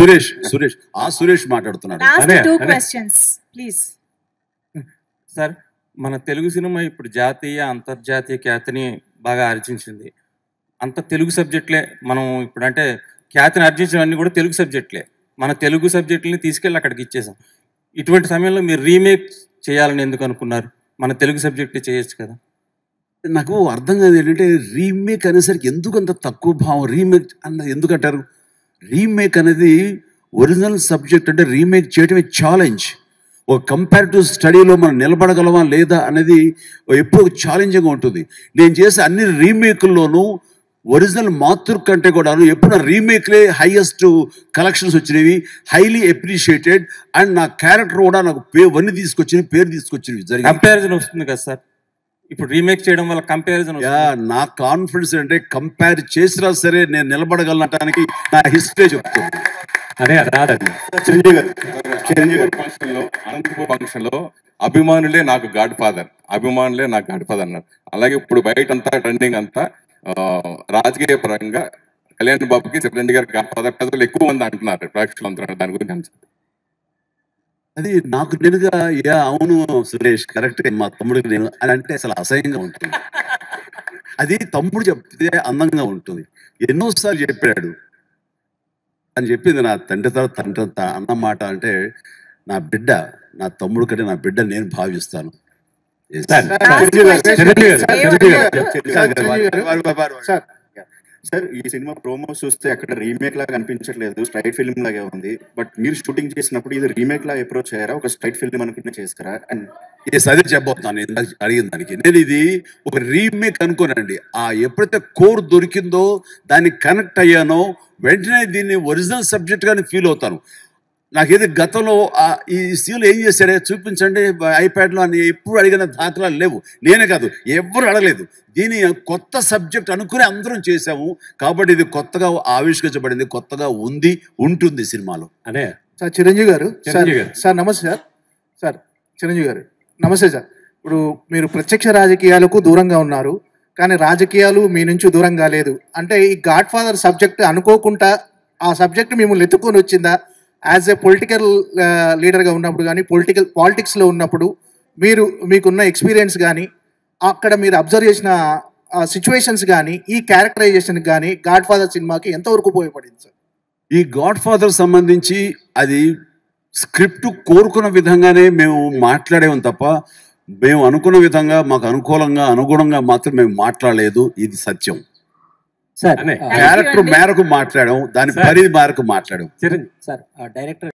సురేష్ సురేష్ ఆ సురేష్ మాట్లాడుతున్నాడు లాస్ట్ అదే, టూ అదే. క్వశ్చన్స్ ప్లీజ్ సార్ మన తెలుగు సినిమా ఇప్పుడు జాతీయ అంతర్జాతీయ ఖ్యాతిని బాగా ఆర్జించింది అంత తెలుగు సబ్జెక్టులే మనం ఇప్పుడు అంటే ఖ్యాతిని ఆర్జించినవన్నీ కూడా తెలుగు సబ్జెక్టులే మన తెలుగు సబ్జెక్టులని తీసుకెళ్ళి అక్కడికి ఇచ్చేసాం ఇటువంటి సమయంలో మీరు రీమేక్ చేయాలని ఎందుకు అనుకున్నారు మన తెలుగు సబ్జెక్ట్ చేయొచ్చు కదా నాకు అర్థం కాదు ఏంటంటే రీమేక్ అనేసరికి ఎందుకు అంత తక్కువ భావం రీమేక్ అన్నది ఎందుకు అంటారు రీమేక్ అనేది ఒరిజినల్ సబ్జెక్ట్ అంటే రీమేక్ చేయడమే ఛాలెంజ్ ఒక కంపారిటివ్ స్టడీలో మనం నిలబడగలమా లేదా అనేది ఎప్పుడు ఛాలెంజింగ్గా ఉంటుంది నేను చేసే అన్ని రీమేకుల్లోనూ ఒరిజినల్ మాతృ కంటే కూడాను ఎప్పుడు రీమేక్లే హైయెస్ట్ కలెక్షన్స్ వచ్చినవి హైలీ అప్రిషియేటెడ్ అండ్ నా క్యారెక్టర్ కూడా నాకు పే వన్ని తీసుకొచ్చినవి పేరు తీసుకొచ్చినవి జరిగింది కంపారిజన్ వస్తుంది కదా సార్ ఇప్పుడు రీమేక్ చేయడం వల్ల కంపారిజన్ యా నా కాన్ఫిడెన్స్ అంటే కంపేర్ చేసినా సరే నేను నిలబడగలనటానికి నా హిస్టరీ చెప్తుంది అదే రాదండి చిరంజీవి గారు చిరంజీవి గారు ఫంక్షన్ లో అనంతపూర్ ఫంక్షన్ లో అభిమానులే నాకు గాడ్ ఫాదర్ అభిమానులే నాకు గాడ్ ఫాదర్ అన్నారు అలాగే ఇప్పుడు బయట అంతా ట్రెండింగ్ అంతా ఆ, రాజకీయ పరంగా కళ్యాణ్ బాబుకి చిరంజీవి గారు గాడ్ ఫాదర్ ప్రజలు ఎక్కువ మంది అంటున్నారు ప్రేక్షకులు అంటున్నారు దాని గురించి అంటున్నారు. అది నాకు నేనుగా యా అవును సురేష్ కరెక్ట్ మా తమ్ముడికి నేను అని అంటే అసలు అసహ్యంగా ఉంటుంది అది తమ్ముడు చెప్తే అందంగా ఉంటుంది ఎన్నోసార్లు చెప్పాడు అని చెప్పింది నా తండ్రి తర్వాత తండ్రి త- అన్న మాట అంటే నా బిడ్డ నా తమ్ముడు కంటే నా బిడ్డ నేను భావిస్తాను Yes. సార్, లాస్ట్ చిరంజీవి గారు, క్వశ్చన్ చిరంజీవి గారు, ప్లీజ్ సార్, చిరంజీవి గారు, వారు- వారు- వారు- సార్ సార్ ఈ సినిమా ప్రోమోస్ చూస్తే అక్కడ రీమేక్ లాగా అనిపించట్లేదు స్ట్రైట్ ఫిల్మ్ లాగే ఉంది బట్ మీరు షూటింగ్ చేసినప్పుడు ఇది రీమేక్ లాగా అప్రోచ్ అయ్యారా ఒక స్ట్రైట్ ఫిల్మ్ అనుకుంటే చేస్తారా అండ్ ఎస్ అదే చెప్పబోతున్నాను నేను ఇందాక అడిగిన దానికి నేను ఇది ఒక రీమేక్ అనుకోనండి ఆ ఎప్పుడైతే కోర్ దొరికిందో దానికి కనెక్ట్ అయ్యానో వెంటనే దీన్ని ఒరిజినల్ సబ్జెక్ట్ గానే ఫీల్ అవుతాను నాకేది గతంలో ఆ ఈ సీలు ఏం చేశారే చూపించండి ఐప్యాడ్లో అని ఎప్పుడు అడిగిన దాఖలాలు లేవు నేనే కాదు ఎవ్వరు అడగలేదు దీని కొత్త సబ్జెక్ట్ అనుకుని అందరం చేశాము కాబట్టి ఇది కొత్తగా ఆవిష్కరించబడింది కొత్తగా ఉంది ఉంటుంది సినిమాలో అదే సార్ చిరంజీవి గారు సార్ చిరంజీవి గారు. సార్ నమస్తే సార్ సార్ చిరంజీవి గారు నమస్తే సార్ ఇప్పుడు మీరు ప్రత్యక్ష రాజకీయాలకు దూరంగా ఉన్నారు కానీ రాజకీయాలు మీ నుంచి దూరంగా లేదు అంటే ఈ గాడ్ ఫాదర్ సబ్జెక్ట్ అనుకోకుండా ఆ సబ్జెక్ట్ మిమ్మల్ని ఎత్తుకొని వచ్చిందా యాజ్ ఏ పొలిటికల్ లీడర్గా ఉన్నప్పుడు కానీ పొలిటికల్ పాలిటిక్స్లో ఉన్నప్పుడు మీరు మీకున్న ఎక్స్పీరియన్స్ కానీ అక్కడ మీరు అబ్జర్వ్ చేసిన సిచ్యువేషన్స్ కానీ ఈ క్యారెక్టరైజేషన్ కానీ గాడ్ ఫాదర్ సినిమాకి ఎంతవరకు ఉపయోగపడింది సార్ ఈ గాడ్ ఫాదర్ సంబంధించి అది స్క్రిప్ట్ కోరుకున్న విధంగానే మేము మాట్లాడేవం తప్ప మేము అనుకున్న విధంగా మాకు అనుకూలంగా అనుగుణంగా మాత్రం మేము మాట్లాడలేదు ఇది సత్యం సార్ అనే. ఆ, క్యారెక్టర్ మేరకు మాట్లాడాం దాని సార్. పరిధి మేరకు మాట్లాడాం చిరంజీవి సార్ ఆ, డైరెక్టర్